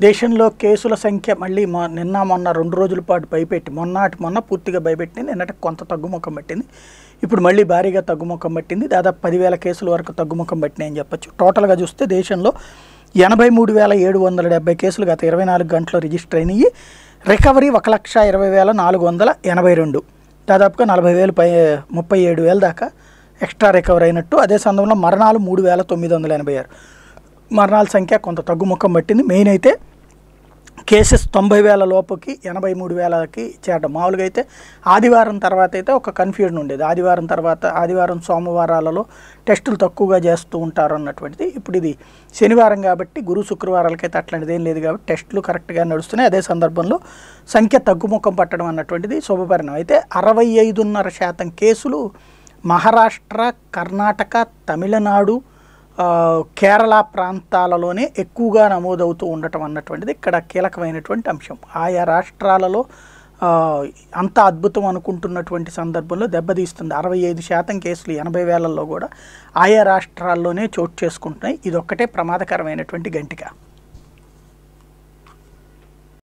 దేశంలో కేసుల సంఖ్య మళ్ళీ మొ నిన్న మొన్న రెండు రోజుల పాటు భయపెట్టి మొన్నటి మొన్న పూర్తిగా భయపెట్టింది నిన్నటి కొంత తగ్గుముఖం పట్టింది ఇప్పుడు మళ్ళీ భారీగా తగ్గుముఖం పట్టింది దాదాపు పదివేల కేసుల వరకు తగ్గుముఖం పట్టినాయని చెప్పొచ్చు టోటల్గా చూస్తే దేశంలో ఎనభై మూడు వేల ఏడు వందల డెబ్బై కేసులు గత ఇరవై నాలుగు గంటల్లో రిజిస్టర్ అయినాయి రికవరీ ఒక లక్ష ఇరవై వేల నాలుగు వందల ఎనభై రెండు దాదాపుగా నలభై వేలు పై ముప్పై ఏడు వేల దాకా ఎక్స్ట్రా రికవర్ అయినట్టు అదే సందర్భంలో మరణాలు మూడు వేల తొమ్మిది వందల ఎనభై ఆరు మరణాల సంఖ్య కొంత తగ్గుముఖం పట్టింది మెయిన్ అయితే కేసెస్ తొంభై వేల లోపుకి ఎనభై మూడు వేలకి చేరడం మామూలుగా అయితే ఆదివారం తర్వాత అయితే ఒక కన్ఫ్యూజన్ ఉండేది ఆదివారం తర్వాత ఆదివారం సోమవారాలలో టెస్టులు తక్కువగా చేస్తూ ఉంటారు అన్నటువంటిది ఇప్పుడు ఇది శనివారం కాబట్టి గురు శుక్రవారాలకైతే అట్లాంటిది ఏం లేదు కాబట్టి టెస్టులు కరెక్ట్గా నడుస్తున్నాయి అదే సందర్భంలో సంఖ్య తగ్గుముఖం పట్టడం అన్నటువంటిది శుభపరిణామం అయితే అరవై ఐదున్నర శాతం కేసులు మహారాష్ట్ర కర్ణాటక తమిళనాడు ఆ, కేరళ ప్రాంతాలలోనే ఎక్కువగా నమోదవుతూ ఉండటం అన్నటువంటిది ఇక్కడ కీలకమైనటువంటి అంశం ఆయా రాష్ట్రాలలో ఆ, అంత అద్భుతం అనుకుంటున్నటువంటి సందర్భంలో దెబ్బతీస్తుంది అరవై ఐదు శాతం కేసులు ఎనభై వేలల్లో కూడా ఆయా రాష్ట్రాల్లోనే చోటు చేసుకుంటున్నాయి ఇదొక్కటే ప్రమాదకరమైనటువంటి గంటిక